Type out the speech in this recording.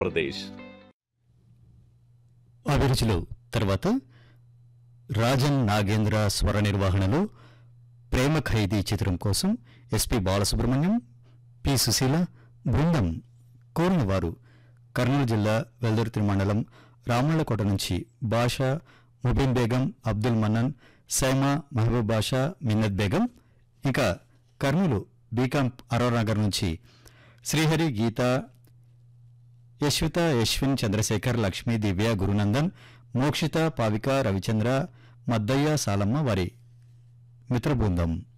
ప్రదేశ్ అభిరుచులు తర్వాత రాజన్ నాగేంద్ర స్వర నిర్వహణలో ప్రేమ ఖైదీ చిత్రం కోసం ఎస్పి బాలసుబ్రహ్మణ్యం పి సుశీల బృందం కోరిన వారు కర్నూలు జిల్లా వెల్దుర్తి మండలం రామళ్ళకోట నుంచి బాషా ముబీన్ బేగం అబ్దుల్ మన్నన్ సైమా మహబూబ్ బాషా మిన్నత్ బేగం ఇంకా కర్నూలు బీకాం అరోనగర్ నుంచి శ్రీహరి గీత యశ్విత యశ్విన్ చంద్రశేఖర్ లక్ష్మీ దివ్య గురునందన్ మోక్షిత పావిక రవిచంద్ర మద్దయ్య సాలమ్మ వారి మిత్రబృందం